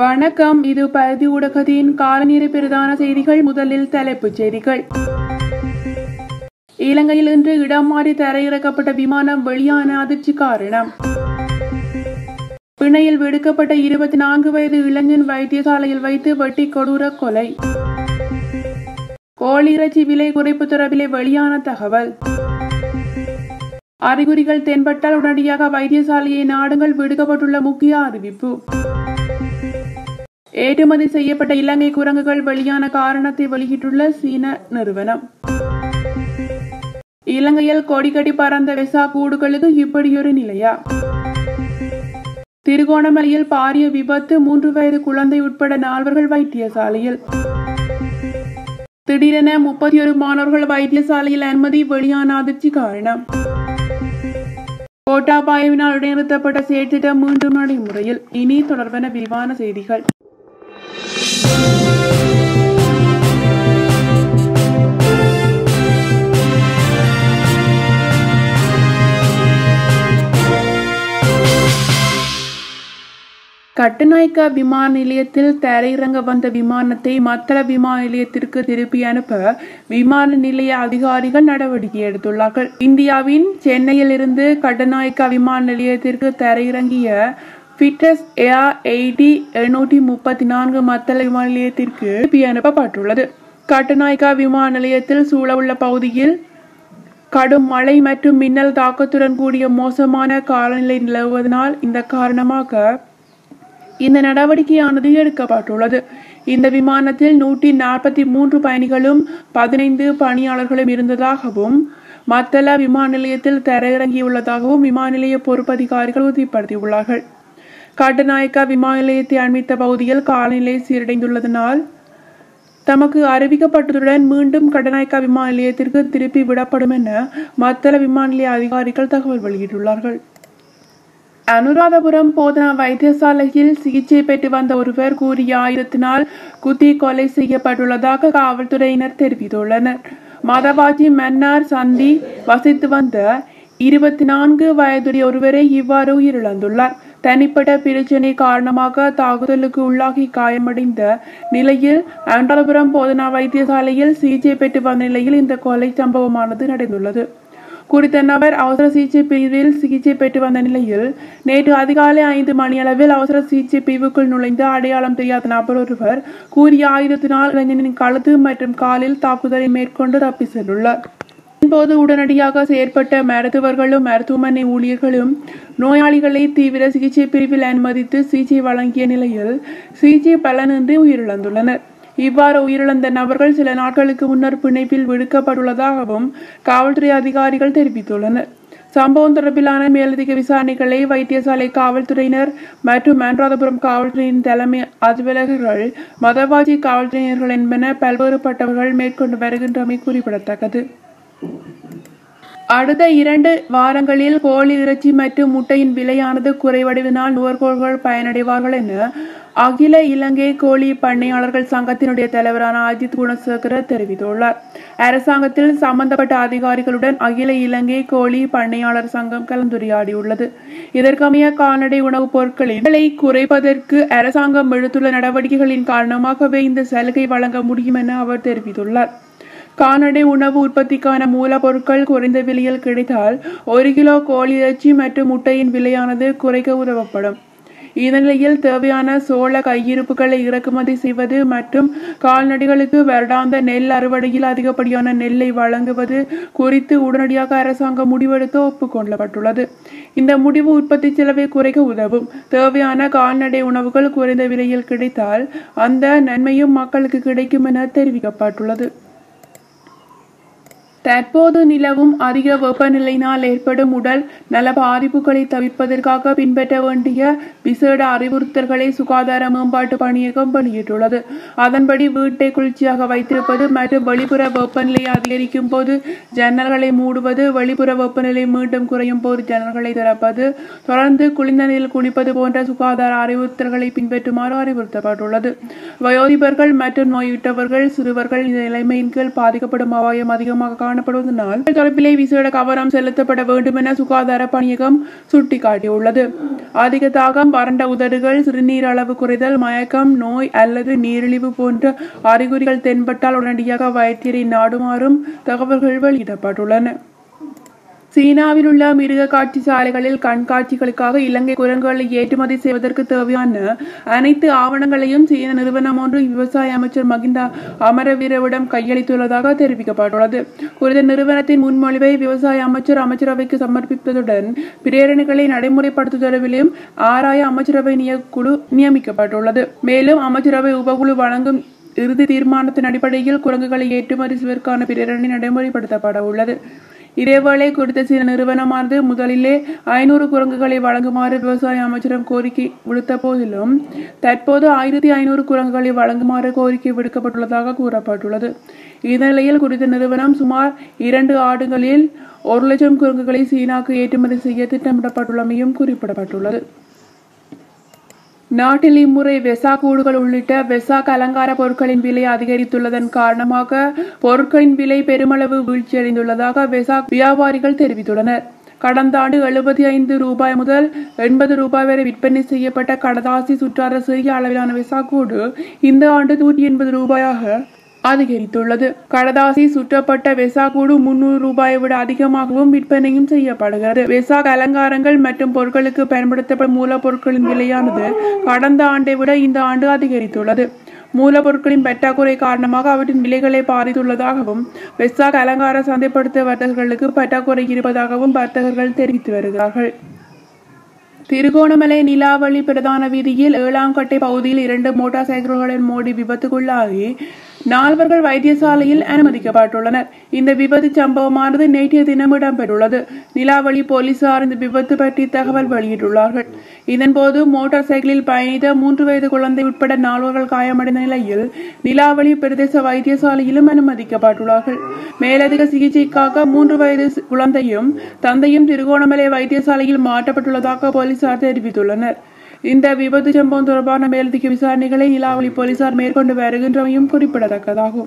வணக்கம் இது பருதி ஊடகத்தின் காலநீர பிரதான செய்திகள் முதலில் தலைப்புச் செய்திகள் இலங்கையில் இன்று இடம் மாறி தரையிறக்கப்பட்ட விமானம் வெளியான அதிர்ச்சி காரணம் பிணையில் விடுக்கப்பட்ட இருபத்தி நான்கு வயது இளைஞன் வைத்தியசாலையில் வைத்து வெட்டி கொடூர கொலை கோழி இறைச்சி விலை குறைப்பு தொடர்பிலே வெளியான தகவல் அறிகுறிகள் தென்பட்டால் உடனடியாக வைத்தியசாலையை நாடுங்கள் விடுக்கப்பட்டுள்ள முக்கிய அறிவிப்பு ஏற்றுமதி செய்யப்பட்ட இலங்கை குரங்குகள் வெளியான காரணத்தை வெளியிட்டுள்ள சீன நிறுவனம் இலங்கையில் கொடிக்கட்டி பறந்த வெசா கூடுகளுக்கு இப்படியொரு நிலையா திருகோணமலையில் பாரிய விபத்து மூன்று வயது குழந்தை உட்பட நால்வர்கள் வைத்தியசாலையில் திடீரென முப்பத்தி ஒரு மாணவர்கள் வைத்தியசாலையில் அனுமதி வெளியான அதிர்ச்சி காரணம் கோட்டாபாயவினால் இடைநிறுத்தப்பட்ட செயற்திட்டம் மீண்டும் நடைமுறையில் இனி தொடர்பான விரிவான செய்திகள் கட்டுநாயக்கா விமான நிலையத்தில் தரையிறங்க வந்த விமானத்தை மத்தள விமான நிலையத்திற்கு திருப்பி அனுப்ப விமான நிலைய அதிகாரிகள் நடவடிக்கை எடுத்துள்ளார்கள் இந்தியாவின் சென்னையில் இருந்து கட்டுநாயக்கா விமான நிலையத்திற்கு தரையிறங்கிய ஃபிட்டஸ் ஏஆர் எயிட்டி எண்ணூற்றி முப்பத்தி நான்கு மத்தள விமான நிலையத்திற்கு திருப்பி அனுப்பப்பட்டுள்ளது கட்டுநாயக்கா விமான நிலையத்தில் சூழவுள்ள பகுதியில் கடும் மழை மற்றும் மின்னல் தாக்கத்துடன் கூடிய மோசமான காலநிலை நிலவுவதனால் இந்த காரணமாக இந்த நடவடிக்கையானது எடுக்கப்பட்டுள்ளது இந்த விமானத்தில் நூற்றி நாற்பத்தி மூன்று பயணிகளும் பதினைந்து பணியாளர்களும் இருந்ததாகவும் மத்தள விமான நிலையத்தில் தரையிறங்கியுள்ளதாகவும் விமான நிலைய பொறுப்பதிகாரிகள் உறுதிப்படுத்தியுள்ளார்கள் காட்டுநாயக்கா விமான நிலையத்தை அண்மித்த பகுதியில் காலநிலை சீரடைந்துள்ளதனால் தமக்கு அறிவிக்கப்பட்டதுடன் மீண்டும் கடநாயக்கா விமான நிலையத்திற்கு திருப்பி விடப்படும் என மத்தள விமான நிலைய அதிகாரிகள் தகவல் வெளியிட்டுள்ளார்கள் அனுராதபுரம் போதனா வைத்தியசாலையில் சிகிச்சை பெற்று வந்த ஒருவர் கூறிய ஆயுதத்தினால் குத்தி கொலை செய்யப்பட்டுள்ளதாக காவல்துறையினர் தெரிவித்துள்ளனர் மதவாஜி மன்னார் சந்தி வசித்து வந்த இருபத்தி நான்கு வயதுடைய ஒருவரை இவ்வாறு உயிரிழந்துள்ளார் தனிப்பட்ட பிரச்சினை காரணமாக தாக்குதலுக்கு உள்ளாகி காயமடைந்த நிலையில் அனுராதபுரம் போதனா வைத்தியசாலையில் சிகிச்சை பெற்று வந்த நிலையில் இந்த கொலை சம்பவமானது நடந்துள்ளது குறித்த நபர் அவசர சிகிச்சை பிரிவில் சிகிச்சை பெற்று வந்த நிலையில் நேற்று அதிகாலை ஐந்து மணியளவில் அவசர சிகிச்சை பிரிவுக்குள் நுழைந்த அடையாளம் தெரியாத நபர் ஒருவர் கூறிய ஆயுதத்தினால் இளைஞனின் கழுத்து மற்றும் காலில் தாக்குதலை மேற்கொண்டு தப்பி சென்றுள்ளார் போது உடனடியாக செயற்பட்ட மருத்துவர்களும் மருத்துவமனை ஊழியர்களும் நோயாளிகளை தீவிர சிகிச்சை பிரிவில் அனுமதித்து சிகிச்சை வழங்கிய நிலையில் சிகிச்சை பலனின்றி உயிரிழந்துள்ளனர் இவ்வாறு உயிரிழந்த நபர்கள் சில நாட்களுக்கு முன்னர் பிணைப்பில் விடுக்கப்பட்டுள்ளதாகவும் காவல்துறை அதிகாரிகள் தெரிவித்துள்ளனர் சம்பவம் தொடர்பிலான மேலதிக விசாரணைகளை வைத்தியசாலை காவல்துறையினர் மற்றும் அனுராதபுரம் காவல்துறையின் தலைமை அலுவலகர்கள் மதவாஜி காவல்துறையினர்கள் என்பன பல்வேறுபட்டவர்கள் மேற்கொண்டு வருகின்றமை குறிப்பிடத்தக்கது அடுத்த இரண்டு வாரங்களில் கோழி இறைச்சி மற்றும் முட்டையின் விலையானது குறைவடைவதனால் நுகர்வோர்கள் பயனடைவார்கள் என அகில இலங்கை கோழி பண்ணையாளர்கள் சங்கத்தினுடைய தலைவரான அஜித் குணசேகர தெரிவித்துள்ளார் அரசாங்கத்தில் சம்பந்தப்பட்ட அதிகாரிகளுடன் அகில இலங்கை கோழி பண்ணையாளர் சங்கம் கலந்துரையாடியுள்ளது இதற்கமைய கால்நடை உணவுப் பொருட்களின் விலை குறைப்பதற்கு அரசாங்கம் எடுத்துள்ள நடவடிக்கைகளின் காரணமாகவே இந்த சலுகை வழங்க முடியும் என அவர் தெரிவித்துள்ளார் கால்நடை உணவு உற்பத்திக்கான மூலப்பொருட்கள் குறைந்த விலையில் கிடைத்தால் ஒரு கிலோ கோழி இறைச்சி மற்றும் முட்டையின் விலையானது குறைக்க உதவப்படும் இந்நிலையில் தேவையான சோள கையிருப்புகளை இறக்குமதி செய்வது மற்றும் கால்நடைகளுக்கு வருடாந்த நெல் அறுவடையில் அதிகப்படியான நெல்லை வழங்குவது குறித்து உடனடியாக அரசாங்கம் முடிவெடுக்க ஒப்புக்கொள்ளப்பட்டுள்ளது இந்த முடிவு உற்பத்தி செலவை குறைக்க உதவும் தேவையான கால்நடை உணவுகள் குறைந்த விலையில் கிடைத்தால் அந்த நன்மையும் மக்களுக்கு கிடைக்கும் என தெரிவிக்கப்பட்டுள்ளது தற்போது நிலவும் அதிக வெப்பநிலையினால் ஏற்படும் உடல் நல பாதிப்புகளை தவிர்ப்பதற்காக பின்பற்ற வேண்டிய விசேட அறிவுறுத்தல்களை சுகாதார மேம்பாட்டு பணியகம் வெளியிட்டுள்ளது அதன்படி வீட்டை குளிர்ச்சியாக வைத்திருப்பது மற்றும் வெளிப்புற வெப்பநிலை அதிகரிக்கும் போது ஜன்னல்களை மூடுவது வெளிப்புற வெப்பநிலை மீண்டும் குறையும் போது ஜன்னல்களை திறப்பது தொடர்ந்து குளிர்ந்த நீரில் குளிப்பது போன்ற சுகாதார அறிவுறுத்தல்களை பின்பற்றுமாறு அறிவுறுத்தப்பட்டுள்ளது வயோதிபர்கள் மற்றும் நோயுற்றவர்கள் சிறுவர்கள் இந்த நிலைமையின் கீழ் பாதிக்கப்படும் அபாயம் அதிகமாக காணப்படுவதனால் தொடர்பிலே விசேட கவனம் செலுத்தப்பட வேண்டும் என சுகாதார பணியகம் சுட்டிக்காட்டியுள்ளது அதிக தாகம் வறண்ட உதடுகள் சிறுநீர் அளவு குறைதல் மயக்கம் நோய் அல்லது நீரிழிவு போன்ற அறிகுறிகள் தென்பட்டால் உடனடியாக வைத்தியரை நாடுமாறும் தகவல்கள் வெளியிடப்பட்டுள்ளன சீனாவில் உள்ள மிருக காட்சி சாலைகளில் கண்காட்சிகளுக்காக இலங்கை குரங்குகளை ஏற்றுமதி செய்வதற்கு தேவையான அனைத்து ஆவணங்களையும் சீன நிறுவனம் ஒன்று விவசாய அமைச்சர் மகிந்தா அமரவீரவிடம் கையளித்துள்ளதாக தெரிவிக்கப்பட்டுள்ளது குறித்த நிறுவனத்தின் முன்மொழிவை விவசாய அமைச்சர் அமைச்சரவைக்கு சமர்ப்பித்ததுடன் பிரேரணைகளை நடைமுறைப்படுத்துதலிலும் ஆராய அமைச்சரவை குழு நியமிக்கப்பட்டுள்ளது மேலும் அமைச்சரவை உபகுழு வழங்கும் இறுதி தீர்மானத்தின் அடிப்படையில் குரங்குகளை ஏற்றுமதி செய்வதற்கான பிரேரணை நடைமுறைப்படுத்தப்பட உள்ளது இதேவேளை குறித்த சில நிறுவனமானது முதலிலே ஐநூறு குரங்குகளை வழங்குமாறு விவசாய அமைச்சரிடம் கோரிக்கை விடுத்த போதிலும் தற்போது ஆயிரத்தி ஐநூறு குரங்குகளை வழங்குமாறு கோரிக்கை விடுக்கப்பட்டுள்ளதாக கூறப்பட்டுள்ளது இந்நிலையில் குறித்த நிறுவனம் சுமார் இரண்டு ஆண்டுகளில் ஒரு லட்சம் குரங்குகளை சீனாக்கு ஏற்றுமதி செய்ய திட்டமிடப்பட்டுள்ளமையும் குறிப்பிடப்பட்டுள்ளது நாட்டில் இம்முறை வெசா கூடுகள் உள்ளிட்ட வெசாக் அலங்கார பொருட்களின் விலை அதிகரித்துள்ளதன் காரணமாக பொருட்களின் விலை பெருமளவு வீழ்ச்சியடைந்துள்ளதாக வெசாக் வியாபாரிகள் தெரிவித்துள்ளனர் கடந்த ஆண்டு எழுபத்தி ஐந்து ரூபாய் முதல் எண்பது ரூபாய் வரை விற்பனை செய்யப்பட்ட கடதாசி சுற்றார சிறிய அளவிலான வெசாக்கூடு இந்த ஆண்டு நூற்றி எண்பது ரூபாயாக அதிகரித்துள்ளது கடதாசி சுற்றப்பட்ட வெசாக்கூடு முன்னூறு ரூபாயை விட அதிகமாகவும் விற்பனையும் செய்யப்படுகிறது வெசாக் அலங்காரங்கள் மற்றும் பொருட்களுக்கு பயன்படுத்தப்படும் மூலப்பொருட்களின் விலையானது கடந்த ஆண்டை விட இந்த ஆண்டு அதிகரித்துள்ளது மூலப்பொருட்களின் பற்றாக்குறை காரணமாக அவற்றின் விலைகளை பாதித்துள்ளதாகவும் வெசாக் அலங்கார சந்தைப்படுத்த வர்த்தகர்களுக்கு பற்றாக்குறை இருப்பதாகவும் வர்த்தகர்கள் தெரிவித்து வருகிறார்கள் திருகோணமலை நிலாவளி பிரதான வீதியில் ஏழாம் கட்டை பகுதியில் இரண்டு மோட்டார் சைக்கிள்களின் மோடி விபத்துக்குள்ளாகி நால்வர்கள் வைத்தியசாலையில் அனுமதிக்கப்பட்டுள்ளனர் இந்த விபத்து சம்பவமானது நேற்றைய தினம் இடம்பெற்றுள்ளது நிலாவளி போலீசார் இந்த விபத்து பற்றி தகவல் வெளியிட்டுள்ளார்கள் இதன்போது மோட்டார் சைக்கிளில் பயணித்த மூன்று வயது குழந்தை உட்பட நால்வர்கள் காயமடைந்த நிலையில் நிலாவளி பிரதேச வைத்தியசாலையிலும் அனுமதிக்கப்பட்டுள்ளார்கள் மேலதிக சிகிச்சைக்காக மூன்று வயது குழந்தையும் தந்தையும் திருகோணமலை வைத்தியசாலையில் மாற்றப்பட்டுள்ளதாக போலீசார் தெரிவித்துள்ளனர் இந்த விபத்து சம்பவம் தொடர்பான மேலதிக விசாரணைகளை நிலாவளி போலீசார் மேற்கொண்டு வருகின்றமையும் குறிப்பிடத்தக்கதாகும்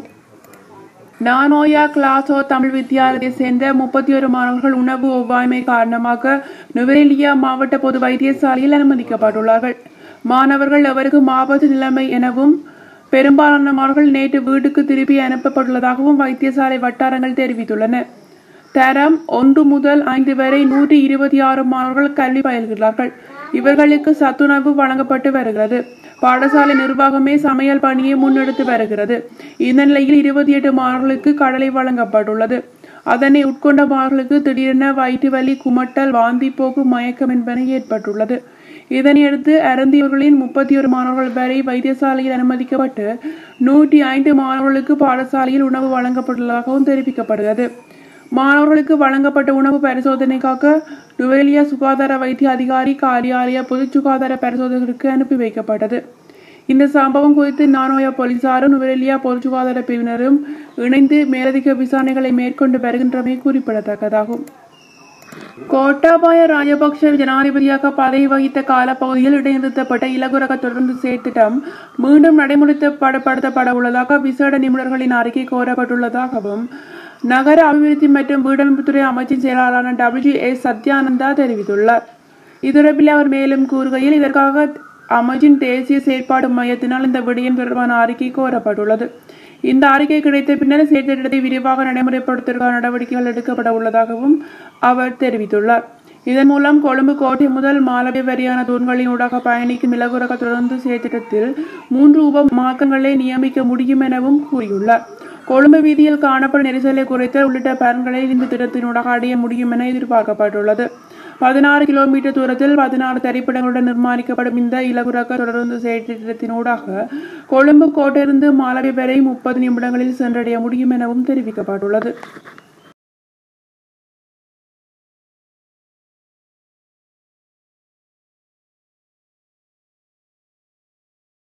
நானோயா கிளாசோ தமிழ் வித்தியாலயத்தை சேர்ந்த முப்பத்தி ஒரு மாணவர்கள் உணவு ஒவ்வாய்மை காரணமாக நுவரெலியா மாவட்ட பொது வைத்தியசாலையில் அனுமதிக்கப்பட்டுள்ளார்கள் மாணவர்கள் எவருக்கும் ஆபத்து நிலைமை எனவும் பெரும்பாலான மாணவர்கள் நேற்று வீட்டுக்கு திருப்பி அனுப்பப்பட்டுள்ளதாகவும் வைத்தியசாலை வட்டாரங்கள் தெரிவித்துள்ளன தரம் ஒன்று முதல் ஐந்து வரை நூற்றி இருபத்தி ஆறு மாணவர்கள் கல்வி பயில்கிறார்கள் இவர்களுக்கு சத்துணவு வழங்கப்பட்டு வருகிறது பாடசாலை நிர்வாகமே சமையல் பணியை முன்னெடுத்து வருகிறது இந்த நிலையில் இருபத்தி எட்டு மாணவர்களுக்கு கடலை வழங்கப்பட்டுள்ளது அதனை உட்கொண்ட மாணவர்களுக்கு திடீரென வயிற்று வலி குமட்டல் வாந்தி போக்கு மயக்கம் என்பன ஏற்பட்டுள்ளது இதனையடுத்து அருந்தியவர்களின் முப்பத்தி ஒரு மாணவர்கள் வரை வைத்தியசாலையில் அனுமதிக்கப்பட்டு நூற்றி ஐந்து மாணவர்களுக்கு பாடசாலையில் உணவு வழங்கப்பட்டுள்ளதாகவும் தெரிவிக்கப்படுகிறது மாணவர்களுக்கு வழங்கப்பட்ட உணவு பரிசோதனைக்காக நுவேலியா சுகாதார வைத்திய அதிகாரி காரியாலய பொது சுகாதார பரிசோதகருக்கு அனுப்பி வைக்கப்பட்டது இந்த சம்பவம் குறித்து நானோயா போலீசாரும் நுவரெலியா பொது சுகாதார பிரிவினரும் இணைந்து மேலதிக விசாரணைகளை மேற்கொண்டு வருகின்றமை குறிப்பிடத்தக்கதாகும் கோட்டாபாய ராஜபக்ஷ ஜனாதிபதியாக பதவி வகித்த காலப்பகுதியில் இடைநிறுத்தப்பட்ட இலகுரக தொடர்ந்து செயற்திட்டம் மீண்டும் நடைமுறைப்படுத்தப்பட உள்ளதாக விசேட நிபுணர்களின் அறிக்கை கோரப்பட்டுள்ளதாகவும் நகர அபிவிருத்தி மற்றும் வீடமைப்புத்துறை அமைச்சின் செயலாளரான டபிள்யூ எஸ் சத்யானந்தா தெரிவித்துள்ளார் இதுதொடர்பில் அவர் மேலும் கூறுகையில் இதற்காக அமைச்சின் தேசிய செயற்பாடு மையத்தினால் இந்த விடயம் தொடர்பான அறிக்கை கோரப்பட்டுள்ளது இந்த அறிக்கை கிடைத்த பின்னர் செயற்திட்டத்தை விரிவாக நடைமுறைப்படுத்துவதற்கான நடவடிக்கைகள் எடுக்கப்பட உள்ளதாகவும் அவர் தெரிவித்துள்ளார் இதன் மூலம் கொழும்பு கோட்டை முதல் மாலபே வரியான தூண்களின் ஊடாக பயணிக்கும் இலகுரக தொடர்ந்து செயற்திட்டத்தில் மூன்று உப மார்க்கங்களை நியமிக்க முடியும் எனவும் கூறியுள்ளார் கொழும்பு வீதியில் காணப்படும் நெரிசலை குறைத்தல் உள்ளிட்ட பலன்களை இந்த திட்டத்தினூடாக அடைய முடியும் என எதிர்பார்க்கப்பட்டுள்ளது பதினாறு கிலோமீட்டர் தூரத்தில் பதினாறு திரைப்படங்களுடன் நிர்மாணிக்கப்படும் இந்த இலகுரக தொடர்ந்து செயற்திட்டத்தினூடாக கொழும்பு கோட்டையிலிருந்து மாலபே வரை முப்பது நிமிடங்களில் சென்றடைய முடியும் எனவும் தெரிவிக்கப்பட்டுள்ளது